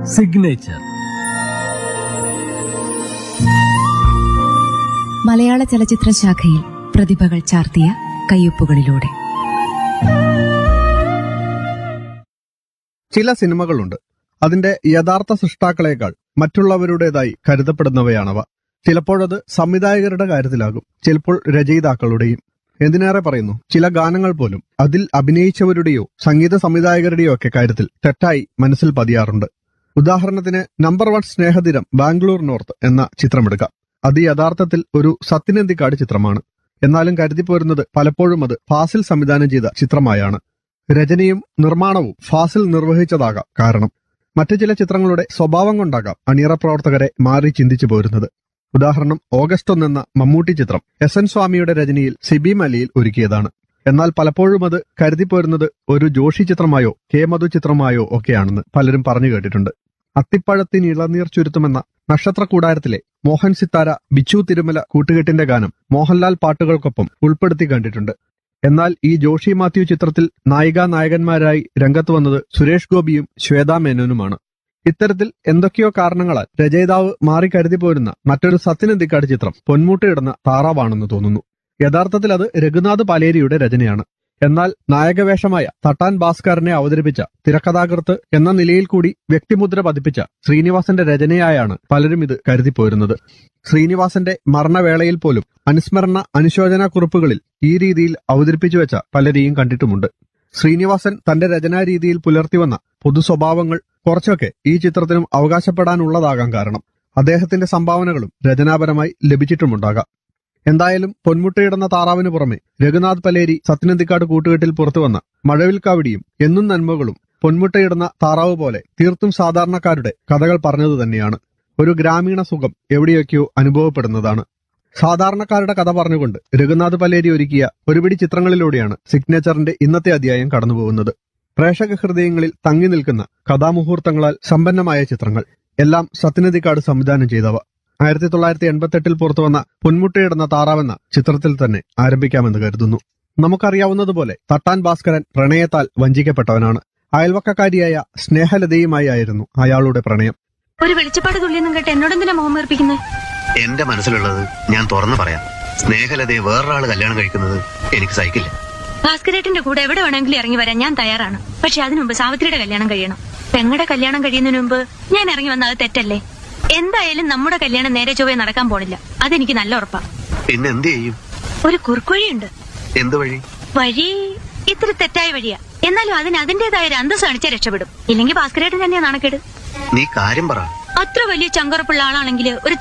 signature മലയാള ചലച്ചിത്ര ശാഖയിൽ പ്രതിഭകൾ ചാർത്തിയ കയ്യൊപ്പുകളിലൂടെ ചില സിനിമകളുണ്ട് അതിന്റെ യഥാർത്ഥ സൃഷ്ടാക്കളെക്കാൾ മറ്റുള്ളവരുടേതായി കരുതപ്പെടുന്നവയാണവ ചിലപ്പോഴത് സംവിധായകരുടെ കാര്യത്തിലാകും ചിലപ്പോൾ രചയിതാക്കളുടെയും എന്തിനേറെ പറയുന്നു ചില ഗാനങ്ങൾ പോലും അതിൽ അഭിനയിച്ചവരുടെയോ സംഗീത സംവിധായകരുടെയോ ഒക്കെ കാര്യത്തിൽ തെറ്റായി മനസ്സിൽ പതിയാറുണ്ട് ഉദാഹരണത്തിന് number one Snehatheeram Bangalore north എന്ന ചിത്രമെടുക്കാം അത് യഥാർത്ഥത്തിൽ ഒരു സത്യനന്ദിക്കാട് ചിത്രമാണ് എന്നാലും കരുതിപ്പോരുന്നത് പലപ്പോഴും അത് ഫാസിൽ സംവിധാനം ചെയ്ത ചിത്രമായാണ് രചനയും നിർമ്മാണവും ഫാസിൽ നിർവഹിച്ചതാകാം കാരണം മറ്റു ചില ചിത്രങ്ങളുടെ സ്വഭാവം കൊണ്ടാകാം അണിയറ പ്രവർത്തകരെ മാറി ചിന്തിച്ചു പോരുന്നത് ഉദാഹരണം ഓഗസ്റ്റ് ഒന്ന് എന്ന മമ്മൂട്ടി ചിത്രം എസ് എൻ സ്വാമിയുടെ രചനയിൽ സിബി മലിയിൽ ഒരുക്കിയതാണ് എന്നാൽ പലപ്പോഴും അത് കരുതിപ്പോരുന്നത് ഒരു ജോഷി ചിത്രമായോ കെ മധു ചിത്രമായോ ഒക്കെയാണെന്ന് പലരും പറഞ്ഞു കേട്ടിട്ടുണ്ട് അത്തിപ്പഴത്തിന് ഇളനീർ ചുരുത്തുമെന്ന നക്ഷത്ര കൂടാരത്തിലെ മോഹൻ സിത്താര ബിച്ചു തിരുമല കൂട്ടുകെട്ടിന്റെ ഗാനം മോഹൻലാൽ പാട്ടുകൾക്കൊപ്പം ഉൾപ്പെടുത്തി കണ്ടിട്ടുണ്ട് എന്നാൽ ഈ ജോഷി മാത്യു ചിത്രത്തിൽ നായികാ നായകന്മാരായി രംഗത്ത് വന്നത് സുരേഷ് ഗോപിയും ശ്വേതാ മേനോനുമാണ് ഇത്തരത്തിൽ എന്തൊക്കെയോ കാരണങ്ങളാൽ രചയിതാവ് മാറി കരുതി പോരുന്ന മറ്റൊരു സത്യനന്ദിക്കാട് ചിത്രം പൊന്മുട്ടയിടുന്ന താറാവാണെന്ന് തോന്നുന്നു യഥാർത്ഥത്തിൽ അത് രഘുനാഥ് പാലേരിയുടെ രചനയാണ് എന്നാൽ നായകവേഷമായ തട്ടാൻ ഭാസ്കറിനെ അവതരിപ്പിച്ച തിരക്കഥാകൃത്ത് എന്ന നിലയിൽ കൂടി വ്യക്തിമുദ്ര പതിപ്പിച്ച ശ്രീനിവാസന്റെ രചനയായാണ് പലരും ഇത് കരുതിപ്പോരുന്നത് ശ്രീനിവാസന്റെ മരണവേളയിൽ പോലും അനുസ്മരണ അനുശോചന കുറിപ്പുകളിൽ ഈ രീതിയിൽ അവതരിപ്പിച്ചു വെച്ച പലരെയും കണ്ടിട്ടുമുണ്ട് ശ്രീനിവാസൻ തന്റെ രചനാ രീതിയിൽ പുലർത്തിവന്ന പൊതു സ്വഭാവങ്ങൾ കുറച്ചൊക്കെ ഈ ചിത്രത്തിനും അവകാശപ്പെടാനുള്ളതാകാൻ കാരണം അദ്ദേഹത്തിന്റെ സംഭാവനകളും രചനാപരമായി ലഭിച്ചിട്ടുമുണ്ടാകാം എന്തായാലും പൊന്മുട്ടയിടുന്ന താറാവിന് പുറമെ രഘുനാഥ് പലേരി സത്യനന്ദിക്കാട് കൂട്ടുകെട്ടിൽ പുറത്തുവന്ന മഴവിൽക്കാവിടിയും എന്നും നന്മകളും പൊന്മുട്ടയിടുന്ന താറാവ് പോലെ തീർത്തും സാധാരണക്കാരുടെ കഥകൾ പറഞ്ഞത് തന്നെയാണ് ഒരു ഗ്രാമീണ സുഖം എവിടെയൊക്കെയോ അനുഭവപ്പെടുന്നതാണ് സാധാരണക്കാരുടെ കഥ പറഞ്ഞുകൊണ്ട് രഘുനാഥ് പലേരി ഒരുക്കിയ ഒരുപിടി ചിത്രങ്ങളിലൂടെയാണ് സിഗ്നേച്ചറിന്റെ ഇന്നത്തെ അധ്യായം കടന്നുപോകുന്നത് പ്രേക്ഷക ഹൃദയങ്ങളിൽ തങ്ങി നിൽക്കുന്ന കഥാമുഹൂർത്തങ്ങളാൽ സമ്പന്നമായ ചിത്രങ്ങൾ എല്ലാം സത്യനദിക്കാട് സംവിധാനം ചെയ്തവ ആയിരത്തി തൊള്ളായിരത്തി എൺപത്തെട്ടിൽ പുറത്തുവന്ന പൊന്മുട്ടയിടുന്ന താറാവെന്ന ചിത്രത്തിൽ തന്നെ ആരംഭിക്കാമെന്ന് കരുതുന്നു നമുക്കറിയാവുന്നതുപോലെ തട്ടാൻ ഭാസ്കരൻ പ്രണയത്താൽ വഞ്ചിക്കപ്പെട്ടവനാണ് അയൽവക്കക്കാരിയായ സ്നേഹലതയുമായി ആയിരുന്നു അയാളുടെ പ്രണയം ഒരു വെളിച്ചപ്പാട് തുള്ളിയെന്നും കേട്ട് എന്നോടെന്തിനാ മോഹം വീർപ്പിക്കുന്നത് എന്റെ മനസ്സിലുള്ളത് ഞാൻ തുറന്നു പറയാം സ്നേഹലതയെ വേറൊരാള് കല്യാണം കഴിക്കുന്നത് എനിക്ക് സഹിക്കില്ല ഭാസ്കരേട്ടന്റെ കൂടെ എവിടെ വേണമെങ്കിലും ഇറങ്ങി വരാൻ ഞാൻ തയ്യാറാണ് പക്ഷെ അതിനു മുമ്പ് സാവിത്രിയുടെ കല്യാണം കഴിയണം പെങ്ങളുടെ കല്യാണം കഴിയുന്നതിന് മുമ്പ് ഞാൻ ഇറങ്ങി വന്നത് തെറ്റല്ലേ എന്തായാലും നമ്മുടെ കല്യാണം നേരെ ചൊവ്വേ നടക്കാൻ പോണില്ല അതെനിക്ക് നല്ല ഉറപ്പാ പിന്നെ എന്ത് ചെയ്യും ഒരു കുറുക്കുവഴിയുണ്ട് എന്ത് വഴി വഴി ഇത്തിരി തെറ്റായ വഴിയാ എന്നാലും അതിന് അതിന്റേതായ ഒരു അന്തസ് കാണിച്ചാൽ രക്ഷപ്പെടും ഇല്ലെങ്കിൽ ഭാസ്കരേട്ടൻ തന്നെയാ നാണക്കേട് നീ കാര്യം പറ അത്ര വലിയ ചങ്കറപ്പുള്ള ആളാണെങ്കിൽ ഒരു